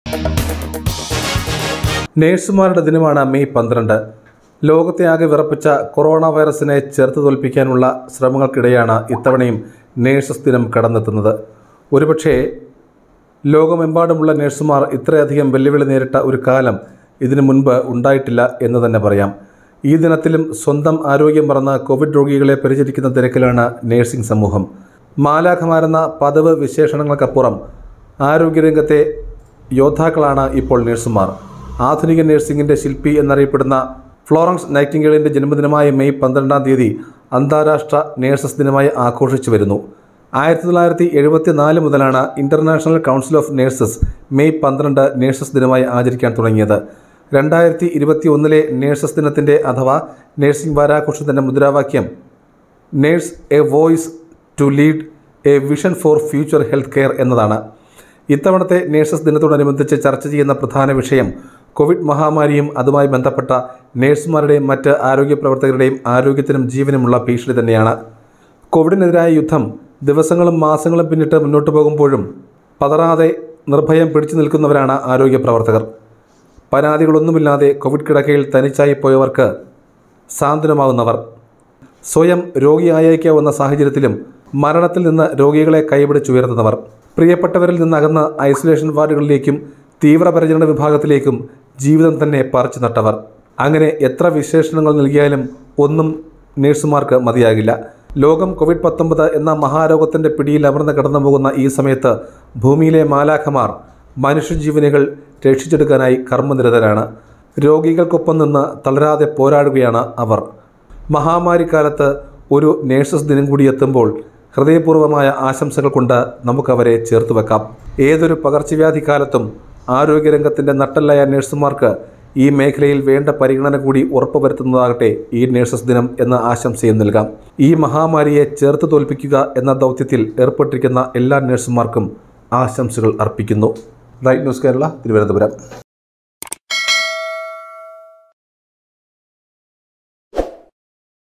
നേഴ്സുമാരുടെ ദിനമാണ് മെയ് പന്ത്രണ്ട് ലോകത്തെ ആകെ വിറപ്പിച്ച കൊറോണ വൈറസിനെ ചെറുത്ത് തോൽപ്പിക്കാനുള്ള ശ്രമങ്ങൾക്കിടെയാണ് ഇത്തവണയും നേഴ്സസ് ദിനം കടന്നെത്തുന്നത് ഒരുപക്ഷേ ലോകമെമ്പാടുമുള്ള നഴ്സുമാർ ഇത്രയധികം വെല്ലുവിളി നേരിട്ട ഒരു കാലം ഇതിനു മുൻപ് ഉണ്ടായിട്ടില്ല എന്ന് തന്നെ പറയാം ഈ ദിനത്തിലും സ്വന്തം ആരോഗ്യം മറന്ന കോവിഡ് രോഗികളെ പരിചരിക്കുന്ന തിരക്കിലാണ് നഴ്സിംഗ് സമൂഹം മാലാഖമാരെന്ന പദവ് വിശേഷണങ്ങൾക്കപ്പുറം ആരോഗ്യരംഗത്തെ യോദ്ധാക്കളാണ് ഇപ്പോൾ നഴ്സുമാർ ആധുനിക നഴ്സിംഗിൻ്റെ ശില്പി എന്നറിയപ്പെടുന്ന ഫ്ലോറൻസ് നൈറ്റിംഗേളിൻ്റെ ജന്മദിനമായ മെയ് പന്ത്രണ്ടാം തീയതി അന്താരാഷ്ട്ര നേഴ്സസ് ദിനമായി ആഘോഷിച്ചു വരുന്നു ആയിരത്തി തൊള്ളായിരത്തി എഴുപത്തി നാല് മുതലാണ് international council of nurses May പന്ത്രണ്ട് നേഴ്സസ് ദിനമായി ആചരിക്കാൻ തുടങ്ങിയത് രണ്ടായിരത്തി ഇരുപത്തി ഒന്നിലെ നേഴ്സസ് ദിനത്തിൻ്റെ അഥവാ നേഴ്സിംഗ് വാരാഘോഷത്തിൻ്റെ മുദ്രാവാക്യം nurse a voice to lead a vision for future health care എന്നതാണ് ഇത്തവണത്തെ നേഴ്സസ് ദിനത്തോടനുബന്ധിച്ച് ചർച്ച ചെയ്യുന്ന പ്രധാന വിഷയം കോവിഡ് മഹാമാരിയും അതുമായി ബന്ധപ്പെട്ട നേഴ്സുമാരുടെയും മറ്റ് ആരോഗ്യ പ്രവർത്തകരുടെയും ആരോഗ്യത്തിനും ജീവനുമുള്ള ഭീഷണി തന്നെയാണ് കോവിഡിനെതിരായ യുദ്ധം ദിവസങ്ങളും മാസങ്ങളും പിന്നിട്ട് മുന്നോട്ട് പോകുമ്പോഴും പതറാതെ നിർഭയം പിടിച്ചു നിൽക്കുന്നവരാണ് ആരോഗ്യ പ്രവർത്തകർ പരാതികളൊന്നുമില്ലാതെ കോവിഡ് കിടക്കയിൽ തനിച്ചായി പോയവർക്ക് സാന്ത്വനമാവുന്നവർ സ്വയം രോഗിയായേക്കാവുന്ന സാഹചര്യത്തിലും മരണത്തിൽ നിന്ന് രോഗികളെ കൈപിടിച്ചുയർത്തുന്നവർ പ്രിയപ്പെട്ടവരിൽ നിന്നകന്ന ഐസൊലേഷൻ വാർഡുകളിലേക്കും തീവ്രപരിചരണ വിഭാഗത്തിലേക്കും ജീവിതം തന്നെ പറിച്ചു നട്ടവർ അങ്ങനെ എത്ര വിശേഷണങ്ങൾ നൽകിയാലും ഒന്നും നഴ്സുമാർക്ക് മതിയാകില്ല ലോകം കോവിഡ് പത്തൊമ്പത് എന്ന മഹാരോഗത്തിൻ്റെ പിടിയിൽ അമർന്ന് കടന്നു പോകുന്ന ഈ സമയത്ത് ഭൂമിയിലെ മാലാഖമാർ മനുഷ്യജീവനുകൾ രക്ഷിച്ചെടുക്കാനായി കർമ്മനിരതരാണ് രോഗികൾക്കൊപ്പം നിന്ന് തളരാതെ പോരാടുകയാണ് അവർ മഹാമാരിക്കാലത്ത് ഒരു നേഴ്സസ് ദിനം കൂടി എത്തുമ്പോൾ ഹൃദയപൂർവ്വമായ ആശംസകൾ കൊണ്ട് നമുക്കവരെ ചേർത്ത് വെക്കാം ഏതൊരു പകർച്ചവ്യാധി കാലത്തും ആരോഗ്യരംഗത്തിൻ്റെ നട്ടല്ലായ നഴ്സുമാർക്ക് ഈ മേഖലയിൽ വേണ്ട പരിഗണന കൂടി ഉറപ്പുവരുത്തുന്നതാകട്ടെ ഈ നേഴ്സസ് ദിനം എന്ന ആശംസയും നൽകാം ഈ മഹാമാരിയെ ചേർത്ത് തോൽപ്പിക്കുക എന്ന ദൗത്യത്തിൽ ഏർപ്പെട്ടിരിക്കുന്ന എല്ലാ നഴ്സുമാർക്കും ആശംസകൾ അർപ്പിക്കുന്നു റൈറ്റ് ന്യൂസ് കേരള തിരുവനന്തപുരം